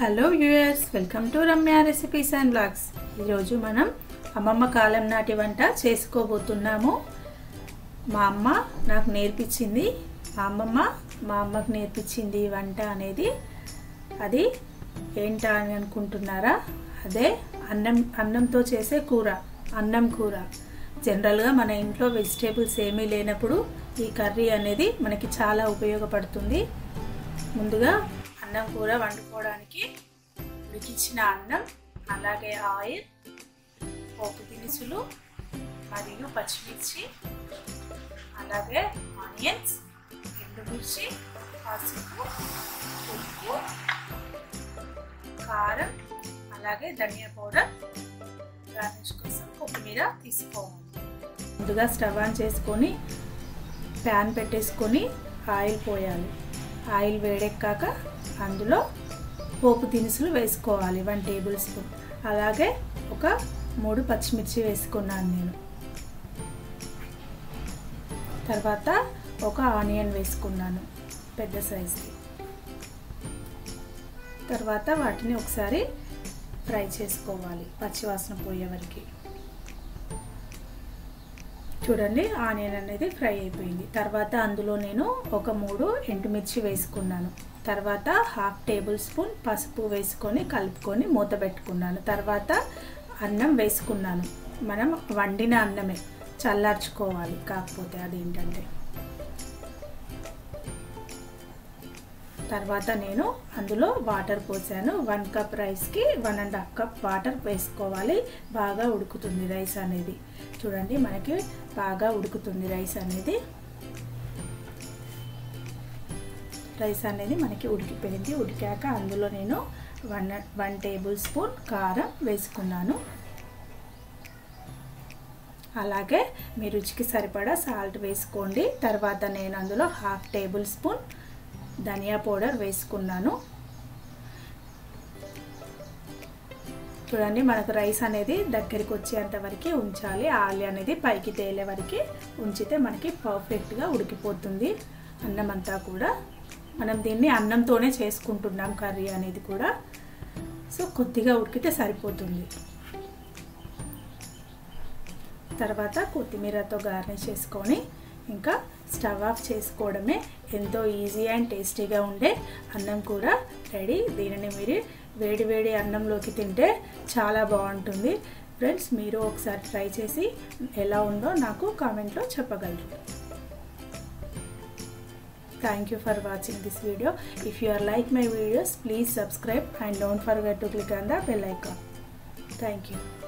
hello viewers welcome to Ramya recipes and blogs ఈరోజు మనం అమ్మమ్మ కాలం నాటి వంట చేసుకోబోతున్నాము మా అమ్మ నాకు నేర్పించింది మా అమ్మమ్మ మా అమ్మకు నేర్పించింది ఈ వంట అనేది అది ఏంటా అని అనుకుంటున్నారా అదే అన్నం అన్నంతో చేసే కూర అన్నం కూర జనరల్గా మన ఇంట్లో వెజిటేబుల్స్ ఏమీ లేనప్పుడు ఈ కర్రీ అనేది మనకి చాలా ఉపయోగపడుతుంది ముందుగా అన్నం కూర వండుకోవడానికి ఉడికించిన అన్నం అలాగే ఆయిల్ పోపు దినుసులు మరియు పచ్చిమిర్చి అలాగే ఆనియన్స్ ఎండుమిర్చి పసుపు ఉప్పు కారం అలాగే ధనియా పౌడర్ గార్నిష్ కోసం కొత్తిమీర తీసుకోవాలి ముందుగా స్టవ్ ఆన్ చేసుకొని ప్యాన్ పెట్టేసుకొని ఆయిల్ పోయాలి ఆయిల్ వేడెక్కాక అందులో పోపు దినుసులు వేసుకోవాలి వన్ టేబుల్ స్పూన్ అలాగే ఒక మూడు పచ్చిమిర్చి వేసుకున్నాను నేను తర్వాత ఒక ఆనియన్ వేసుకున్నాను పెద్ద సైజుది తర్వాత వాటిని ఒకసారి ఫ్రై చేసుకోవాలి పచ్చివాసన పోయే వరకు చూడండి ఆనియన్ అనేది ఫ్రై అయిపోయింది తర్వాత అందులో నేను ఒక మూడు ఎండుమిర్చి వేసుకున్నాను తర్వాత హాఫ్ టేబుల్ స్పూన్ పసుపు వేసుకొని కలుపుకొని మూత పెట్టుకున్నాను తర్వాత అన్నం వేసుకున్నాను మనం వండిన అన్నమే చల్లార్చుకోవాలి కాకపోతే అదేంటంటే తర్వాత నేను అందులో వాటర్ పోసాను వన్ కప్ రైస్కి one and half cup water వేసుకోవాలి బాగా ఉడుకుతుంది రైస్ అనేది చూడండి మనకి బాగా ఉడుకుతుంది రైస్ అనేది రైస్ అనేది మనకి ఉడికిపోయింది ఉడికాక అందులో నేను వన్ వన్ టేబుల్ స్పూన్ కారం వేసుకున్నాను అలాగే మీ రుచికి సరిపడా సాల్ట్ వేసుకోండి తర్వాత నేను అందులో హాఫ్ టేబుల్ స్పూన్ ధనియా పౌడర్ వేసుకున్నాను చూడండి మనకు రైస్ అనేది దగ్గరికి వచ్చేంత వరకు ఉంచాలి ఆలి అనేది పైకి తేలే వరకు ఉంచితే మనకి పర్ఫెక్ట్గా ఉడికిపోతుంది అన్నం అంతా కూడా మనం దీన్ని అన్నంతోనే చేసుకుంటున్నాం కర్రీ అనేది కూడా సో కొద్దిగా ఉడికితే సరిపోతుంది తర్వాత కొత్తిమీరతో గార్నిష్ చేసుకొని ఇంకా స్టవ్ ఆఫ్ చేసుకోవడమే ఎంతో ఈజీ అండ్ టేస్టీగా ఉండే అన్నం కూడా రెడీ దీనిని మీరు వేడి వేడి అన్నంలోకి తింటే చాలా బాగుంటుంది ఫ్రెండ్స్ మీరు ఒకసారి ట్రై చేసి ఎలా ఉందో నాకు కామెంట్లో చెప్పగలరు thank you for watching this video if you are like my videos please subscribe and don't forget to click on the bell icon thank you